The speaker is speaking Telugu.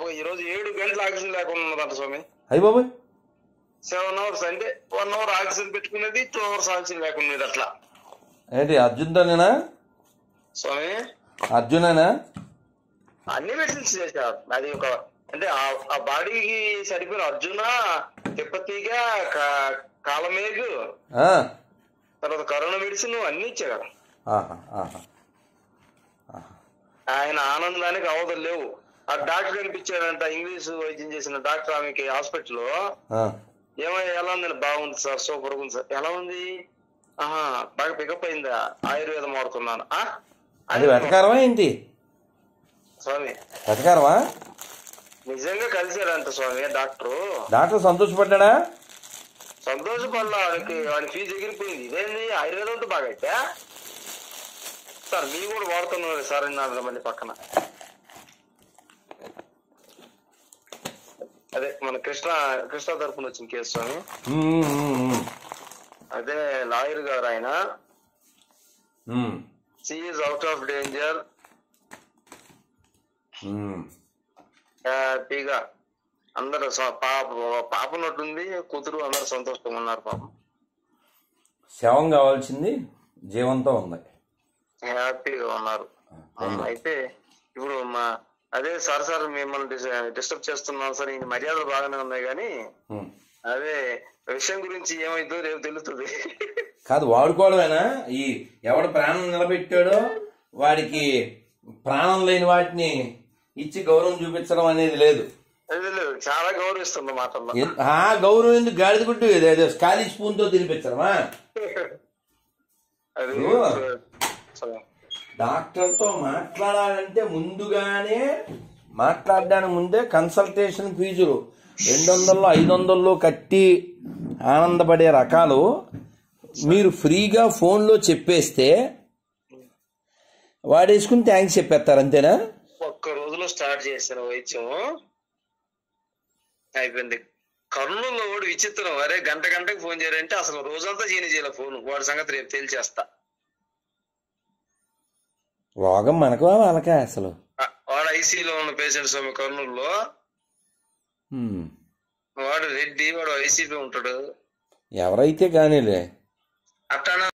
పాపం ఈ రోజు ఏడు గంటలు ఆక్సిజన్ లేకుండా ఉన్నదంట స్వామి అయ్యి బాబాయ్ సెవెన్ అవర్స్ అంటే వన్ అవర్ ఆక్సిజన్ పెట్టుకునేది టూ అవర్స్ ఆక్సిజన్ లేకునేది అట్లా ఏంటి అర్జున్తోనేనా స్వామి అర్జునేనా అన్ని మెడిసిన్స్ చేశారు అది ఒక అంటే ఆ- ఆ బాడీకి సరిపోయిన అర్జున తిప్పతీగా కా- కాలమేఘు ఆ. తర్వాత కరోనా మెడిసిన్ అన్ని ఇచ్చారు ఆహా, ఆహా. ఆయన ఆనందానికి అవధులు లేవు ఆ డాక్టర్ కనిపించాడంట ఇంగ్లీష్ వైద్యం చేసిన డాక్టర్ ఆమెకి హాస్పిటల్లో ఆ. ఏమయ్య ఎలా ఉందండి బాగుంది సార్ సూపర్ ఉంది సార్ ఎలా ఉంది ఆహా బాగా పికప్ అయిందా ఆయుర్వేదం వాడుతున్నాను ఆ? అది వెటకారమా ఏంటి స్వామి వెటకారమా నిజంగా కలిశాడంట స్వామి డాక్టరు డాక్టర్ సంతోషపడ్డా సంతోషపడ్డా వాడికి వాడి ఫీజు ఎగిరిపోయింది ఇదేంది ఆయుర్వేదంతో బాగా అయితే సార్ మీరు కూడా వాడుతున్నారు సార్ అన్నారు మళ్ళీ పక్కన అదే మన కృష్ణ కృష్ణ తరపున వచ్చిన కేసు స్వామి ఉమ్, ఉమ్, ఉమ్. అదే లాయర్ గారు ఆయన um, she's out of danger um. హ్యాపీగా అందరూ స- పాప పాప ఉన్నట్టుంది కూతురు అందరూ సంతోషంగా ఉన్నారు పాపం శవం కావాల్సింది జీవంతో ఉంది హ్యాపీగా ఉన్నారు అయితే ఇప్పుడు మా అదే సార్ సార్ మిమ్మల్ని డిస్టర్బ్ చేస్తున్నాం సార్ ఈ మర్యాదలు బాగానే ఉన్నాయి కానీ ఉమ్. అదే విషయం గురించి ఏమైందో రేపు తెలుస్తుంది కాదు వాడుకోవడమేనా ఈ ఎవడు ప్రాణం నిలబెట్టాడో వాడికి ప్రాణం లేని వాటిని ఇచ్చి గౌరవం చూపించడం అనేది లేదు అదే లేదు చాలా గౌరవిస్తుంది మాటల్లో ఎన్- ఆ గౌరవం ఎందుకు గాడిద గుడ్డు ఏదో ఖాళీ స్పూన్ తో తినిపించడమా అది ఓ. సరే. డాక్టర్తో మాట్లాడాలంటే ముందుగానే మాట్లాడడానికి ముందే కన్సల్టేషన్ ఫీజులు రెండు వందల్లో ఐదు వందల్లో కట్టి ఆనందపడే రకాలు మీరు ఫ్రీగా ఫోన్లో చెప్పేస్తే వాడేసుకుని థ్యాంక్స్ చెప్పేస్తారు అంతేనా ఒక్క రోజులో స్టార్ట్ చేసిన వైద్యం అయిపోయింది కర్నూలులో వాడు విచిత్రం అరే గంట గంటకు ఫోన్ చేయాలంటే అసలు రోజంతా చేయని చేయాలి ఫోన్ వాడి సంగతి రేపు తేల్చేస్తా రోగం మనకు వాళ్ళకా అసలు ఆ, వాడు ఐసీలో ఉన్న పేషెంట్ స్వామి కర్నూలులో హ్మ్. వాడు రెడ్డి వాడు ఐసీలో ఉంటాడు ఎవరైతే కానీలే అట్లా